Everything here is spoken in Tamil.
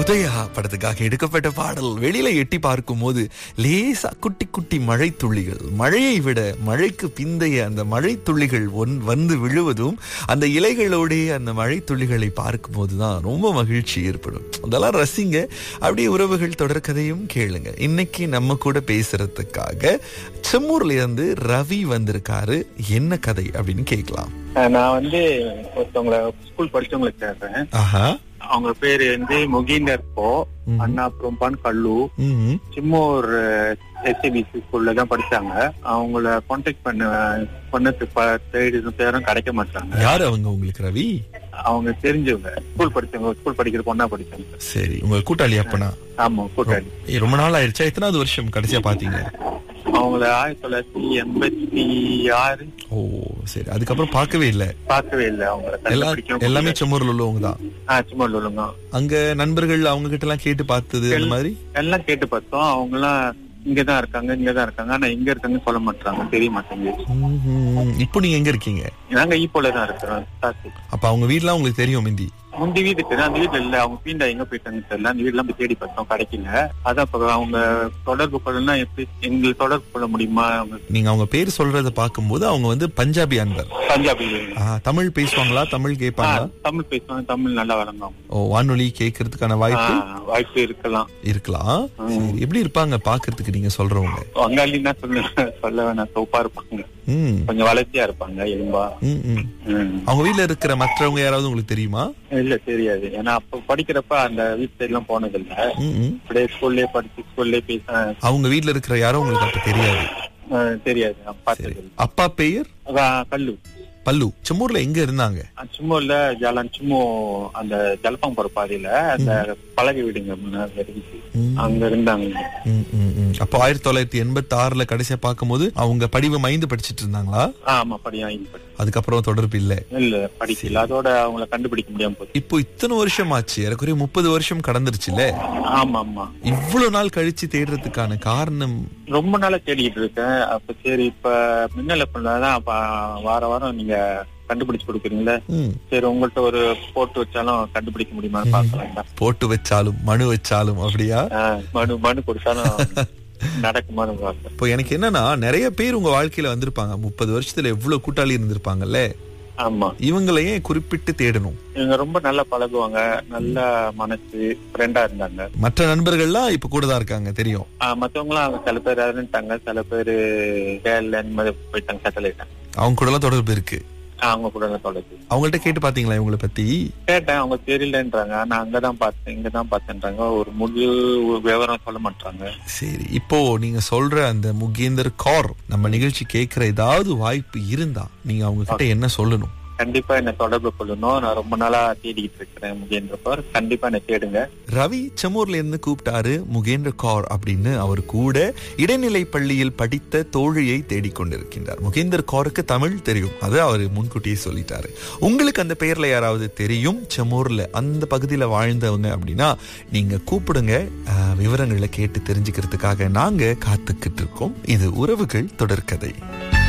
உதயா படத்துக்காக எடுக்கப்பட்ட பாடல் வெளியில எட்டி பார்க்கும் போது லேசா குட்டி குட்டி மழை துளிகள் மழையை விட மழைக்கு பிந்தைய அந்த மழை துளிகள் ஒன் வந்து விழுவதும் அந்த இலைகளோடே அந்த மழை துளிகளை பார்க்கும் போதுதான் ரொம்ப மகிழ்ச்சி ஏற்படும் அதெல்லாம் ரசிங்க அப்படியே உறவுகள் தொடர்கதையும் கேளுங்க இன்னைக்கு நம்ம கூட பேசுறதுக்காக செம்மூர்ல இருந்து ரவி வந்திருக்காரு என்ன கதை அப்படின்னு கேட்கலாம் நான் வந்து ஒருத்தவங்கள ஸ்கூல் படிச்சவங்களுக்கு கேட்கறேன் ஆஹா அவங்க பேரு வந்து முகீந்தர் போ ம். அண்ணா புரம்பான் கல்லு ம் சிம்மூர் எஸ்சிபிசி ஸ்கூல்ல தான் படிச்சாங்க அவங்கள கான்டாக்ட் பண்ண பண்ணதுக்கு தேடி பேரும் கிடைக்க மாட்டாங்க யாரு அவங்க உங்களுக்கு ரவி அவங்க தெரிஞ்சவங்க ஸ்கூல் படிச்சவங்க ஸ்கூல் படிக்கிற பொண்ணா படிச்சவங்க சரி உங்க கூட்டாளி அப்பனா ஆமா கூட்டாளி ஏய், ரொம்ப நாள் ஆயிடுச்சா எத்தனாவது வருஷம் கடைசியா பாத்தீங்க அவங்கள ஆயிரத்தி தொள்ளாயிரத்தி எண்பத்தி ஆறு ஓ சரி அதுக்கப்புறம் பார்க்கவே இல்ல பார்க்கவே இல்லை அவங்கள எல்லா கண்டுபிடிக்கவும் எல்லாமே முடியல. செம்மூர்ல உள்ளவங்க தான் ஆ, சும்மா சொல்லுங்க அங்க நண்பர்கள் அவங்க கிட்ட எல்லாம் கேட்டு பார்த்தது அந்த மாதிரி எல்லாம் கேட்டு பார்த்தோம் அவங்க எல்லாம் இங்கதான் இருக்காங்க இங்கதான் இருக்காங்க ஆனா எங்க இருக்காங்கன்னு சொல்ல மாட்டாங்க தெரிய மாட்டேங்குது ம்ஹும். இப்போ நீங்க எங்க இருக்கீங்க நாங்க ஈப்போல தான் இருக்கிறோம் சாத்தி அப்ப அவங்க வீட்லாம் உங்களுக்கு தெரியும் மிந்தி முந்தி வீடு தெரியும் அந்த வீட்டுல இல்ல அவங்க பீண்டா எங்க போயிட்டாங்கன்னு தெரியல அந்த வீடுலாம் போய் தேடி பார்த்தோம் கிடைக்கல அதான் இப்ப அவங்க தொடர்பு கொள்ளலாம் எப்படி எங்களுக்கு தொடர்பு கொள்ள முடியுமா அவங்க நீங்க அவங்க பேர் சொல்றத பார்க்கும்போது அவங்க வந்து பஞ்சாபி அன்பர் பஞ்சாபி ஆ, தமிழ் பேசுவாங்களா தமிழ் ஆ, கேட்பாங்களா தமிழ் பேசுவாங்க தமிழ் நல்லா வழங்குவாங்க ஓ வானொலி கேட்கறதுக்கான வாய்ப்பு ஆ, வாய்ப்பு இருக்கலாம் இருக்கலாம் சரி எப்படி இருப்பாங்க பாக்குறதுக்கு நீங்க சொல்றவங்க வங்காளின்னா சொல்ல சொல்ல வேணாம் சோப்பா இருப்பாங்க ம் கொஞ்சம் வளர்ச்சியா இருப்பாங்க எலும்பா ம், ம். ம். அவங்க வீட்ல இருக்கிற மற்றவங்க யாராவது உங்களுக்கு தெரியுமா இல்ல தெரியாது ஏன்னா அப்ப படிக்கிறப்ப அந்த வீட்டு சைடு எல்லாம் போனது இல்ல ம், ம். அப்படியே ஸ்கூல்லே படிச்சு ஸ்கூல்லே பேச அவங்க வீட்ல இருக்கிற யாரும் உங்களுக்கு அப்ப தெரியாது ஆ, தெரியாது நான் பார்த்தது இல்ல. அப்பா பெயர் அதான் கல்லு பல்லு செம்மூர்ல எங்க இருந்தாங்க சும்மா இல்ல ஜாலான் சும்மா அந்த ஜலப்பம் போற பாதையில அந்த பழகு வீடுங்க முன்னாடி இருந்துச்சு ம். அங்க இருந்தாங்க ம், ம், ம். அப்போ ஆயிரத்தி தொள்ளாயிரத்தி எண்பத்தி ஆறுல கடைசியா பார்க்கும்போது அவங்க படிவம் ஐந்து படிச்சிட்டு இருந்தாங்களா ஆ, ஆமா படியா இது படி அதுக்கப்புறம் தொடர்பு இல்ல இல்ல படிக்கல அதோட அவங்கள கண்டுபிடிக்க முடியாம போச்சு இப்போ இத்தனை வருஷம் ஆச்சு ஏறக்குறைய முப்பது வருஷம் கடந்துருச்சுல ஆமா ஆமா இவ்வளவு நாள் கழிச்சு தேடுறதுக்கான காரணம் ரொம்ப நாளா தேடிட்டு இருக்கேன் அப்ப சரி இப்ப மின்னல பண்ணாதான் அப்ப வார வாரம் நீங்க கண்டுபிடிச்சு கொடுக்குறீங்களே ம், சரி உங்கள்ட்ட ஒரு போட்டு வச்சாலும் கண்டுபிடிக்க முடியுமான்னு பாக்கலாம் போட்டு வச்சாலும் மனு வச்சாலும் அப்படியா மனு மனு கொடுத்தாலும் நடக்குமான்னு பார்த்தேன் இப்போ எனக்கு என்னன்னா நிறைய பேர் உங்க வாழ்க்கையில வந்திருப்பாங்க முப்பது வருஷத்துல எவ்வளவு கூட்டாளி இருந்திருப்பாங்கல்ல ஆமா இவங்களையே குறிப்பிட்டு தேடணும் இவங்க ரொம்ப நல்லா பழகுவாங்க நல்ல மனசு ஃப்ரெண்டா இருந்தாங்க மற்ற நண்பர்கள்லாம் இப்ப கூட தான் இருக்காங்க தெரியும் ஆஹ் மத்தவங்களாம் சில பேர் இறந்துட்டாங்க சில பேர் கேரள இந்த மாதிரி போயிட்டாங்க செட்டில் ஆயிட்டாங்க அவங்க கூட எல்லாம் தொடர்பு இருக்கு ஆஹ் அவங்க கூட எல்லாம் தொடர்பு அவங்கள்ட்ட கேட்டு பாத்தீங்களா இவங்களை பத்தி கேட்டேன் அவங்க தெரியலன்றாங்க நான் அங்கதான் பார்த்தேன் இங்கதான் பார்த்தேன்றாங்க ஒரு முழு விவரம் சொல்ல மாட்டாங்க சரி இப்போ நீங்க சொல்ற அந்த முகேந்தர் கார் நம்ம நிகழ்ச்சி கேட்கிற ஏதாவது வாய்ப்பு இருந்தா நீங்க அவங்க கிட்ட என்ன சொல்லணும் கண்டிப்பா என்ன தொடர்பு கொள்ளணும் நான் ரொம்ப நாளா தேடிக்கிட்டு இருக்கிறேன் முகேந்திரப்பர் கண்டிப்பா என்ன தேடுங்க ரவி செம்மூர்ல இருந்து கூப்பிட்டாரு முகேந்திர கார் அப்படின்னு அவர் கூட இடைநிலை பள்ளியில் படித்த தோழியை தேடிக்கொண்டிருக்கின்றார் முகேந்தர் காருக்கு தமிழ் தெரியும் அது அவர் முன்கூட்டியே சொல்லிட்டாரு உங்களுக்கு அந்த பெயர்ல யாராவது தெரியும் செம்மூர்ல அந்த பகுதியில வாழ்ந்தவங்க அப்படின்னா நீங்க கூப்பிடுங்க அஹ், விவரங்களை கேட்டு தெரிஞ்சுக்கிறதுக்காக நாங்க காத்துக்கிட்டு இருக்கோம் இது உறவுகள் தொடர்கதை